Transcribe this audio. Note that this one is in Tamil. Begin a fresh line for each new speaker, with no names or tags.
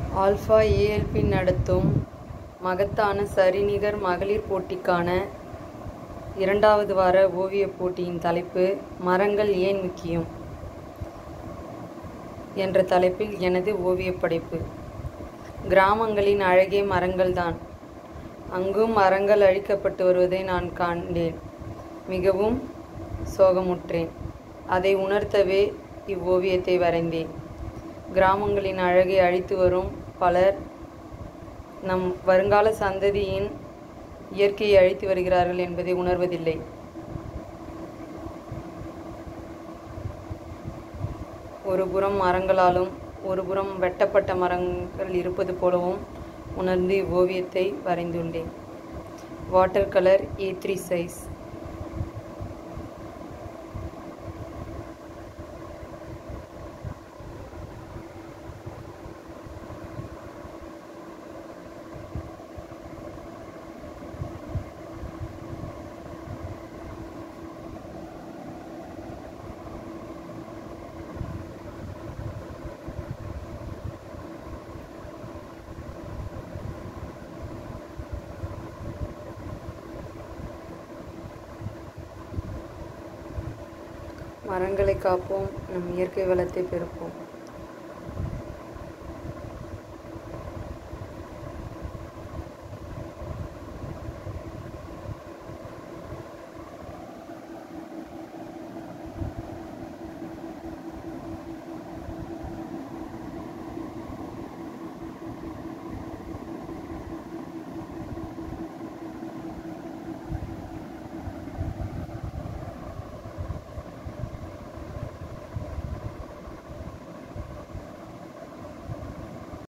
ஆல்ஃபா ஏஎல்பி நடத்தும் மகத்தான சரிநிகர் மகளிர் போட்டிக்கான இரண்டாவது வார ஓவியப் போட்டியின் தலைப்பு மரங்கள் ஏன் முக்கியம் என்ற தலைப்பில் எனது ஓவியப் படைப்பு கிராமங்களின் அழகே மரங்கள்தான் அங்கும் மரங்கள் அழிக்கப்பட்டு வருவதை நான் காண்டேன் மிகவும் சோகமுற்றேன் அதை உணர்த்தவே இவ்வோவியத்தை வரைந்தேன் கிராமங்களின் அழகை அழித்து வரும் பலர் நம் வருங்கால சந்ததியின் இயற்கையை அழித்து வருகிறார்கள் என்பதை உணர்வதில்லை ஒரு புறம் மரங்களாலும் ஒரு புறம் வெட்டப்பட்ட மரங்கள் இருப்பது போலவும் உணர்ந்து இவ்வோவியத்தை வரைந்துள்ளேன் water colour A three size மரங்களை காப்போம் நம் இயற்கை வளத்தை பெருப்போம்